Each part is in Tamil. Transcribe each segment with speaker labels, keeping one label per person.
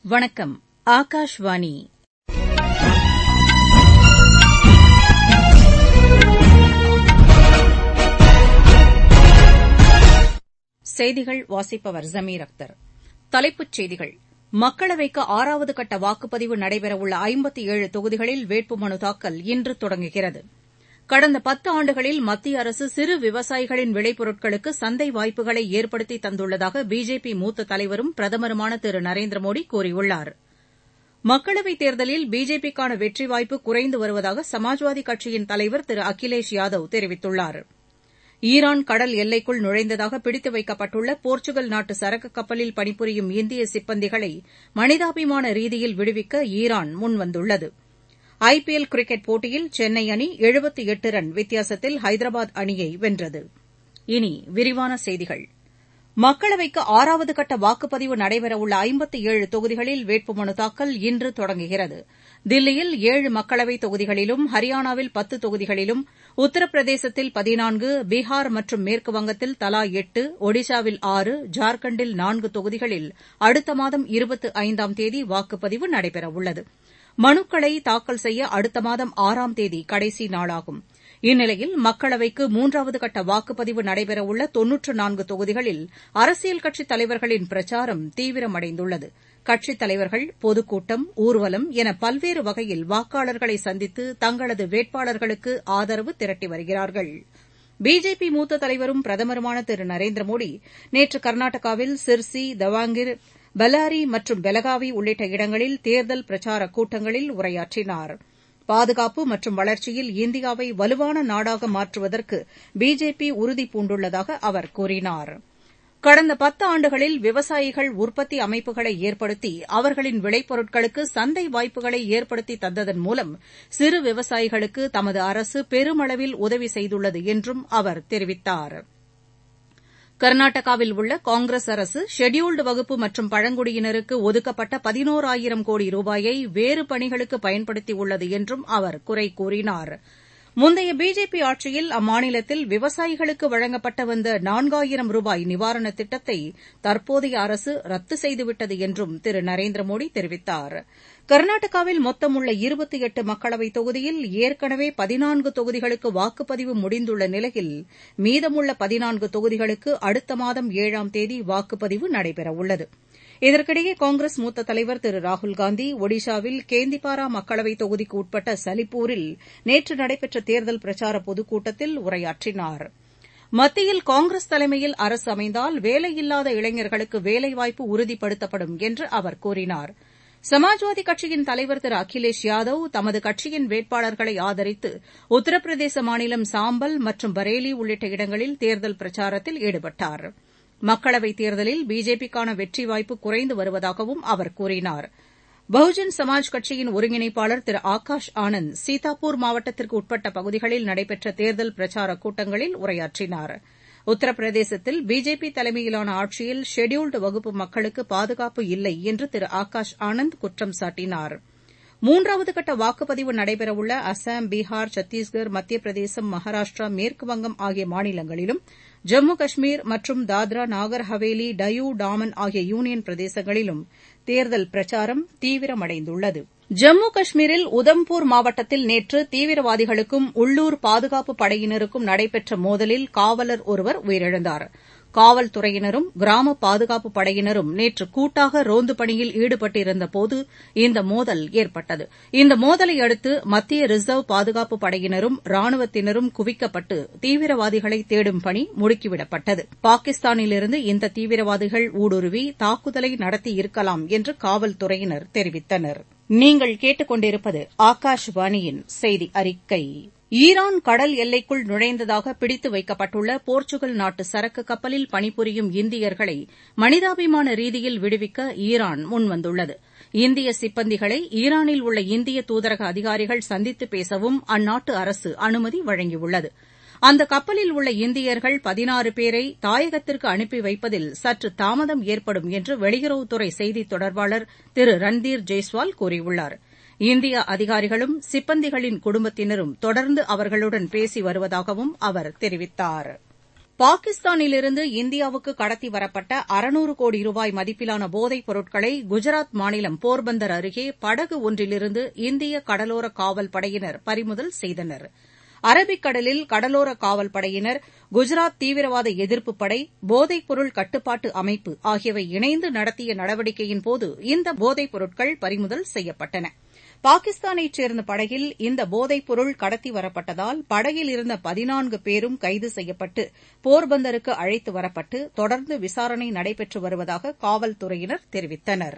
Speaker 1: வணக்கம் ஆகாஷ்வாணி செய்திகள் வாசிப்பவர் ஜமீர் அக்தர் தலைப்புச் செய்திகள் மக்களவைக்கு ஆறாவது கட்ட வாக்குப்பதிவு நடைபெறவுள்ள ஐம்பத்து ஏழு தொகுதிகளில் வேட்புமனு தாக்கல் இன்று தொடங்குகிறது கடந்த பத்தாண்டுகளில் மத்திய அரசு சிறு விவசாயிகளின் விளைபொருட்களுக்கு சந்தை வாய்ப்புகளை ஏற்படுத்தி தந்துள்ளதாக பிஜேபி மூத்த தலைவரும் பிரதமருமான திரு நரேந்திர மோடி கூறியுள்ளார் மக்களவைத் தேர்தலில் பிஜேபிக்கான வெற்றி வாய்ப்பு குறைந்து வருவதாக சமாஜ்வாதி கட்சியின் தலைவர் திரு அகிலேஷ் யாதவ் தெரிவித்துள்ளார் ஈரான் கடல் எல்லைக்குள் நுழைந்ததாக பிடித்து வைக்கப்பட்டுள்ள போர்ச்சுகல் நாட்டு சரக்கு கப்பலில் பணிபுரியும் இந்திய சிப்பந்திகளை மனிதாபிமான ரீதியில் விடுவிக்க ஈரான் முன்வந்துள்ளது ஐபிஎல் கிரிக்கெட் போட்டியில் சென்னை அணி எழுபத்து எட்டு ரன் வித்தியாசத்தில் ஹைதராபாத் அணியை வென்றது இனி விரிவான செய்திகள் மக்களவைக்கு ஆறாவது கட்ட வாக்குப்பதிவு நடைபெறவுள்ள ஐம்பத்து ஏழு தொகுதிகளில் வேட்புமனு தாக்கல் இன்று தொடங்குகிறது தில்லியில் ஏழு மக்களவைத் தொகுதிகளிலும் ஹரியானாவில் பத்து தொகுதிகளிலும் உத்தரப்பிரதேசத்தில் பதினான்கு பீகார் மற்றும் மேற்குவங்கத்தில் தலா எட்டு ஒடிஷாவில் ஆறு ஜார்க்கண்டில் நான்கு தொகுதிகளில் அடுத்த மாதம் இருபத்து ஐந்தாம் தேதி வாக்குப்பதிவு நடைபெறவுள்ளது மனுக்களை தாக்கல் செய்ய அடுத்த மாதம் ஆறாம் தேதி கடைசி நாளாகும் இந்நிலையில் மக்களவைக்கு மூன்றாவது கட்ட வாக்குப்பதிவு நடைபெறவுள்ள தொன்னூற்று நான்கு தொகுதிகளில் அரசியல் கட்சித் தலைவர்களின் பிரச்சாரம் தீவிரமடைந்துள்ளது கட்சித் தலைவர்கள் பொதுக்கூட்டம் ஊர்வலம் என பல்வேறு வகையில் வாக்காளர்களை சந்தித்து தங்களது வேட்பாளர்களுக்கு ஆதரவு திரட்டி வருகிறார்கள் பிஜேபி மூத்த தலைவரும் பிரதமருமான திரு நரேந்திர மோடி நேற்று கர்நாடகாவில் சிர்சி தவாங்கீர் பெல்லாரி மற்றும் பெலகாவி உள்ளிட்ட இடங்களில் தேர்தல் பிரச்சாரக் கூட்டங்களில் உரையாற்றினார் பாதுகாப்பு மற்றும் வளர்ச்சியில் இந்தியாவை வலுவான நாடாக மாற்றுவதற்கு பிஜேபி உறுதிபூண்டுள்ளதாக அவர் கூறினார் கடந்த பத்தாண்டுகளில் விவசாயிகள் உற்பத்தி அமைப்புகளை ஏற்படுத்தி அவர்களின் விளைபொருட்களுக்கு சந்தை வாய்ப்புகளை ஏற்படுத்தி தந்ததன் மூலம் சிறு விவசாயிகளுக்கு தமது அரசு பெருமளவில் உதவி செய்துள்ளது என்றும் அவர் தெரிவித்தார் கர்நாடகாவில் உள்ள காங்கிரஸ் அரசு ஷெட்யூல்டு வகுப்பு மற்றும் பழங்குடியினருக்கு ஒதுக்கப்பட்ட பதினோராயிரம் கோடி ரூபாயை வேறு பணிகளுக்கு பயன்படுத்தியுள்ளது என்றும் அவர் குறை கூறினார் முந்தைய பிஜேபி ஆட்சியில் அம்மாநிலத்தில் விவசாயிகளுக்கு வழங்கப்பட்டு வந்த நான்காயிரம் ரூபாய் நிவாரணத் திட்டத்தை தற்போதைய அரசு ரத்து செய்துவிட்டது என்றும் திரு நரேந்திர மோடி தெரிவித்தார் கர்நாடகாவில் மொத்தம் உள்ள இருபத்தி எட்டு மக்களவைத் தொகுதியில் ஏற்கனவே பதினான்கு தொகுதிகளுக்கு வாக்குப்பதிவு முடிந்துள்ள நிலையில் மீதமுள்ள பதினான்கு தொகுதிகளுக்கு அடுத்த மாதம் ஏழாம் தேதி வாக்குப்பதிவு நடைபெறவுள்ளது இதற்கிடையே காங்கிரஸ் மூத்த தலைவர் திரு ராகுல்காந்தி ஒடிஷாவில் கேந்திபாரா மக்களவைத் தொகுதிக்கு உட்பட்ட சலிப்பூரில் நேற்று நடைபெற்ற தேர்தல் பிரச்சார பொதுக்கூட்டத்தில் உரையாற்றினார் மத்தியில் காங்கிரஸ் தலைமையில் அரசு அமைந்தால் வேலையில்லாத இளைஞர்களுக்கு வேலைவாய்ப்பு உறுதிப்படுத்தப்படும் என்று அவர் கூறினார் சமாஜ்வாதி கட்சியின் தலைவர் திரு அகிலேஷ் யாதவ் தமது கட்சியின் வேட்பாளர்களை ஆதரித்து உத்தரப்பிரதேச மாநிலம் சாம்பல் மற்றும் பரேலி உள்ளிட்ட இடங்களில் தேர்தல் பிரச்சாரத்தில் ஈடுபட்டார் மக்களவைத் தேர்தலில் பிஜேபிக்கான வெற்றி வாய்ப்பு குறைந்து வருவதாகவும் அவர் கூறினார் பகுஜன் சமாஜ் கட்சியின் ஒருங்கிணைப்பாளர் திரு ஆகாஷ் ஆனந்த் சீதாப்பூர் மாவட்டத்திற்கு உட்பட்ட பகுதிகளில் நடைபெற்ற தேர்தல் பிரச்சாரக் கூட்டங்களில் உரையாற்றினார் உத்தரப்பிரதேசத்தில் பிஜேபி தலைமையிலான ஆட்சியில் ஷெட்யூல்டு வகுப்பு மக்களுக்கு பாதுகாப்பு இல்லை என்று திரு ஆகாஷ் ஆனந்த் குற்றம் சாட்டினார் மூன்றாவது கட்ட வாக்குப்பதிவு நடைபெறவுள்ள அசாம் பீகார் சத்தீஸ்கர் மத்திய பிரதேசம் மகாராஷ்டிரா மேற்குவங்கம் ஆகிய மாநிலங்களிலும் ஜம்மு காஷ்மீர் மற்றும் தாத்ரா நாகர் ஹவேலி டையூ டாமன் ஆகிய யூனியன் பிரதேசங்களிலும் தேர்தல் பிரச்சாரம் தீவிரமடைந்துள்ளது ஜம்மு காஷ்மீரில் உதம்பூர் மாவட்டத்தில் நேற்று தீவிரவாதிகளுக்கும் உள்ளூர் பாதுகாப்பு படையினருக்கும் நடைபெற்ற மோதலில் காவலர் ஒருவர் உயிரிழந்தார் காவல்துறையினரும் கிராம பாதுகாப்பு படையினரும் நேற்று கூட்டாக ரோந்து பணியில் ஈடுபட்டிருந்தபோது இந்த மோதல் ஏற்பட்டது இந்த மோதலை அடுத்து மத்திய ரிசர்வ் பாதுகாப்பு படையினரும் ராணுவத்தினரும் குவிக்கப்பட்டு தீவிரவாதிகளை தேடும் பணி முடுக்கிவிடப்பட்டது பாகிஸ்தானிலிருந்து இந்த தீவிரவாதிகள் ஊடுருவி தாக்குதலை நடத்தியிருக்கலாம் என்று காவல்துறையினர் தெரிவித்தனர் நீங்கள் கேட்டுக்கொண்டிருப்பது ஆகாஷவாணியின் செய்தி அறிக்கை ஈரான் கடல் எல்லைக்குள் நுழைந்ததாக பிடித்து வைக்கப்பட்டுள்ள போர்ச்சுகல் நாட்டு சரக்கு கப்பலில் பணிபுரியும் இந்தியர்களை மனிதாபிமான ரீதியில் விடுவிக்க ஈரான் முன்வந்துள்ளது இந்திய சிப்பந்திகளை ஈரானில் உள்ள இந்திய தூதரக அதிகாரிகள் சந்தித்து பேசவும் அந்நாட்டு அரசு அனுமதி வழங்கியுள்ளது அந்த கப்பலில் உள்ள இந்தியர்கள் பதினாறு பேரை தாயகத்திற்கு அனுப்பி வைப்பதில் சற்று தாமதம் ஏற்படும் என்று வெளியுறவுத்துறை செய்தித் தொடர்பாளர் திரு ரன்தீர் ஜெய்ஸ்வால் கூறியுள்ளார் இந்திய அதிகாரிகளும் சிப்பந்திகளின் குடும்பத்தினரும் தொடர்ந்து அவர்களுடன் பேசி வருவதாகவும் அவர் தெரிவித்தார் பாகிஸ்தானிலிருந்து இந்தியாவுக்கு கடத்தி வரப்பட்ட அறுநூறு கோடி ரூபாய் மதிப்பிலான போதைப் பொருட்களை குஜராத் மாநிலம் போர்பந்தர் அருகே படகு ஒன்றிலிருந்து இந்திய கடலோர காவல் படையினர் பறிமுதல் செய்தனர் அரபிக்கடலில் கடலோர காவல் படையினர் குஜராத் தீவிரவாத எதிர்ப்புப் படை போதைப் பொருள் கட்டுப்பாட்டு அமைப்பு ஆகியவை இணைந்து நடத்திய நடவடிக்கையின்போது இந்த போதைப் பொருட்கள் பறிமுதல் செய்யப்பட்டன பாகிஸ்தானைச் சேர்ந்த படகில் இந்த போதைப் பொருள் கடத்தி வரப்பட்டதால் படகில் இருந்த பதினான்கு பேரும் கைது செய்யப்பட்டு போர்பந்தருக்கு அழைத்து வரப்பட்டு தொடர்ந்து விசாரணை நடைபெற்று வருவதாக காவல்துறையினர் தெரிவித்தனர்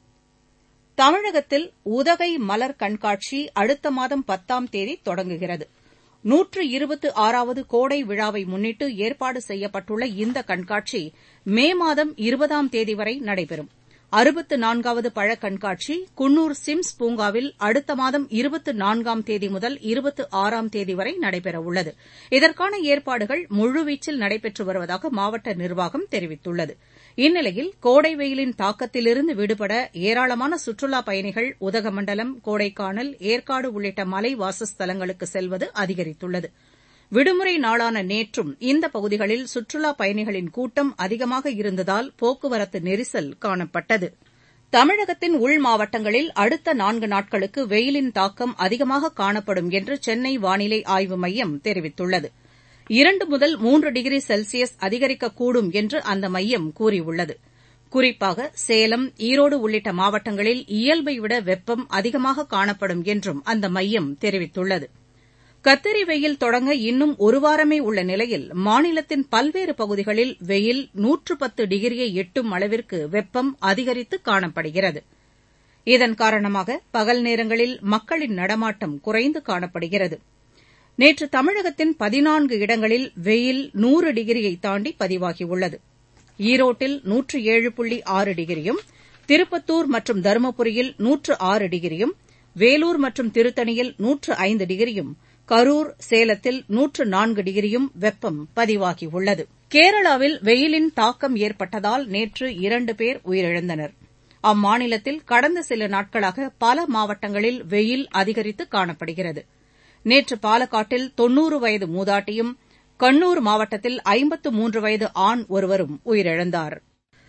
Speaker 1: தமிழகத்தில் உதகை மலர் கண்காட்சி அடுத்த மாதம் பத்தாம் தேதி தொடங்குகிறது நூற்று இருபத்து ஆறாவது கோடை விழாவை முன்னிட்டு ஏற்பாடு செய்யப்பட்டுள்ள இந்த கண்காட்சி மே மாதம் இருபதாம் தேதி வரை நடைபெறும் அறுபத்து நான்காவது பழக் கண்காட்சி குன்னூர் சிம்ஸ் பூங்காவில் அடுத்த மாதம் இருபத்து நான்காம் தேதி முதல் இருபத்து ஆறாம் தேதி வரை நடைபெறவுள்ளது இதற்கான ஏற்பாடுகள் முழுவீச்சில் நடைபெற்று வருவதாக மாவட்ட நிர்வாகம் தெரிவித்துள்ளது இந்நிலையில் கோடை வெயிலின் தாக்கத்திலிருந்து விடுபட ஏராளமான சுற்றுலாப் பயணிகள் உதகமண்டலம் கோடைக்கானல் ஏற்காடு உள்ளிட்ட மலை வாசஸ்தலங்களுக்கு செல்வது அதிகரித்துள்ளது விடுமுறை நாளான நேற்றும் இந்த பகுதிகளில் சுற்றுலாப் பயணிகளின் கூட்டம் அதிகமாக இருந்ததால் போக்குவரத்து நெரிசல் காணப்பட்டது தமிழகத்தின் உள் மாவட்டங்களில் அடுத்த நான்கு நாட்களுக்கு வெயிலின் தாக்கம் அதிகமாக காணப்படும் என்று சென்னை வானிலை ஆய்வு மையம் தெரிவித்துள்ளது இரண்டு முதல் மூன்று டிகிரி செல்சியஸ் அதிகரிக்கக்கூடும் என்று அந்த மையம் கூறியுள்ளது குறிப்பாக சேலம் ஈரோடு உள்ளிட்ட மாவட்டங்களில் இயல்பை விட வெப்பம் அதிகமாக காணப்படும் என்றும் அந்த மையம் தெரிவித்துள்ளது கத்திரி வெயில் தொடங்க இன்னும் ஒரு வாரமே உள்ள நிலையில் மாநிலத்தின் பல்வேறு பகுதிகளில் வெயில் நூற்று பத்து டிகிரியை எட்டும் அளவிற்கு வெப்பம் அதிகரித்து காணப்படுகிறது இதன் காரணமாக பகல் நேரங்களில் மக்களின் நடமாட்டம் குறைந்து காணப்படுகிறது நேற்று தமிழகத்தின் பதினான்கு இடங்களில் வெயில் நூறு டிகிரியை தாண்டி பதிவாகியுள்ளது ஈரோட்டில் நூற்று ஏழு புள்ளி ஆறு டிகிரியும் திருப்பத்தூர் மற்றும் தருமபுரியில் நூற்று ஆறு டிகிரியும் வேலூர் மற்றும் திருத்தணியில் நூற்று ஐந்து டிகிரியும் கரூர் சேலத்தில் நூற்று நான்கு டிகிரியும் வெப்பம் பதிவாகியுள்ளது கேரளாவில் வெயிலின் தாக்கம் ஏற்பட்டதால் நேற்று இரண்டு பேர் உயிரிழந்தனர் அம்மாநிலத்தில் கடந்த சில நாட்களாக பல மாவட்டங்களில் வெயில் அதிகரித்து காணப்படுகிறது நேற்று பாலக்காட்டில் தொன்னூறு வயது மூதாட்டியும் கண்ணூர் மாவட்டத்தில் ஐம்பத்து மூன்று வயது ஆண் ஒருவரும் உயிரிழந்தார்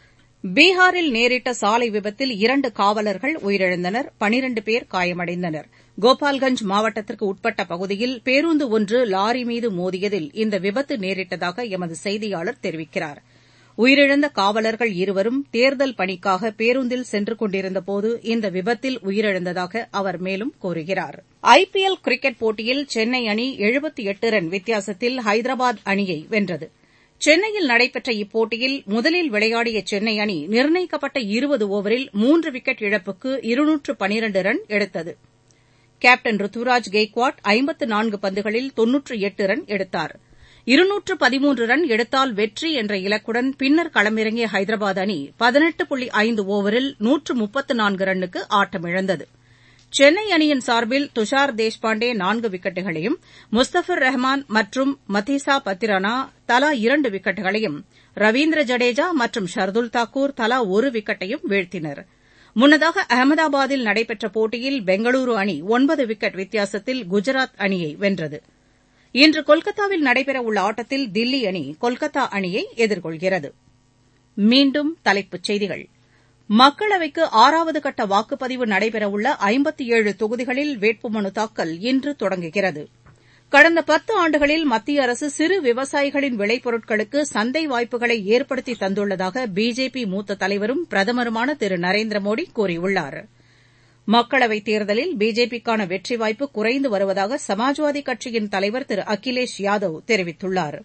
Speaker 1: பீகாரில் நேரிட்ட சாலை விபத்தில் இரண்டு காவலர்கள் உயிரிழந்தனர் பனிரண்டு பேர் காயமடைந்தனர் கோபால்கஞ்ச் மாவட்டத்திற்கு உட்பட்ட பகுதியில் பேருந்து ஒன்று லாரி மீது மோதியதில் இந்த விபத்து நேரிட்டதாக எமது செய்தியாளர் தெரிவிக்கிறார் உயிரிழந்த காவலர்கள் இருவரும் தேர்தல் பணிக்காக பேருந்தில் சென்று கொண்டிருந்தபோது இந்த விபத்தில் உயிரிழந்ததாக அவர் மேலும் கூறுகிறார் ஐபிஎல் கிரிக்கெட் போட்டியில் சென்னை அணி எழுபத்து எட்டு ரன் வித்தியாசத்தில் ஹைதராபாத் அணியை வென்றது சென்னையில் நடைபெற்ற இப்போட்டியில் முதலில் விளையாடிய சென்னை அணி நிர்ணயிக்கப்பட்ட இருபது ஒவரில் மூன்று விக்கெட் இழப்புக்கு இருநூற்று பனிரண்டு ரன் எடுத்தது கேப்டன் ருத்துராஜ் கெய்க்வாட் ஐம்பத்து நான்கு பந்துகளில் தொன்னூற்று எட்டு ரன் எடுத்தார் இருநூற்று பதிமூன்று ரன் எடுத்தால் வெற்றி என்ற இலக்குடன் பின்னர் களமிறங்கிய ஹைதராபாத் அணி பதினெட்டு புள்ளி ஐந்து ஒவரில் நூற்று முப்பத்து நான்கு ரன்னுக்கு ஆட்டமிழந்தது சென்னை அணியின் சார்பில் துஷார் தேஷ்பாண்டே நான்கு விக்கெட்டுகளையும் முஸ்தபிர் ரஹ்மான் மற்றும் மதீசா பத்திரானா தலா இரண்டு விக்கெட்டுகளையும் ரவீந்திர ஜடேஜா மற்றும் ஷர்துல் தாக்கூர் தலா ஒரு விக்கெட்டையும் வீழ்த்தினர் முன்னதாக அகமதாபாத்தில் நடைபெற்ற போட்டியில் பெங்களூரு அணி ஒன்பது விக்கெட் வித்தியாசத்தில் குஜராத் அணியை வென்றது இன்று கொல்கத்தாவில் நடைபெறவுள்ள ஆட்டத்தில் தில்லி அணி கொல்கத்தா அணியை எதிர்கொள்கிறது மீண்டும் தலைப்புச் செய்திகள் மக்களவைக்கு ஆறாவது கட்ட வாக்குப்பதிவு நடைபெறவுள்ள ஐம்பத்தி ஏழு தொகுதிகளில் வேட்புமனு தாக்கல் இன்று தொடங்குகிறது கடந்த பத்து ஆண்டுகளில் மத்திய அரசு சிறு விவசாயிகளின் விளைபொருட்களுக்கு சந்தை வாய்ப்புகளை ஏற்படுத்தி தந்துள்ளதாக பிஜேபி மூத்த தலைவரும் பிரதமருமான திரு நரேந்திர மோடி கூறியுள்ளார் மக்களவைத் தேர்தலில் பிஜேபிக்கான வெற்றி வாய்ப்பு குறைந்து வருவதாக சமாஜ்வாதி கட்சியின் தலைவர் திரு அகிலேஷ் யாதவ் தெரிவித்துள்ளாா்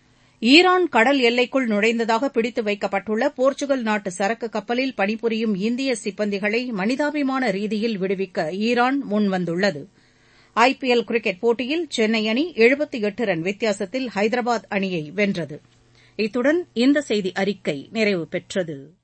Speaker 1: ஈரான் கடல் எல்லைக்குள் நுழைந்ததாக பிடித்து வைக்கப்பட்டுள்ள போர்ச்சுகல் நாட்டு சரக்கு கப்பலில் பணிபுரியும் இந்திய சிப்பந்திகளை மனிதாபிமான ரீதியில் விடுவிக்க ஈரான் முன்வந்துள்ளது ஐபிஎல் கிரிக்கெட் போட்டியில் சென்னை அணி எழுபத்து எட்டு ரன் வித்தியாசத்தில் ஹைதராபாத் அணியை வென்றது இத்துடன் இந்த செய்தி அறிக்கை நிறைவு பெற்றது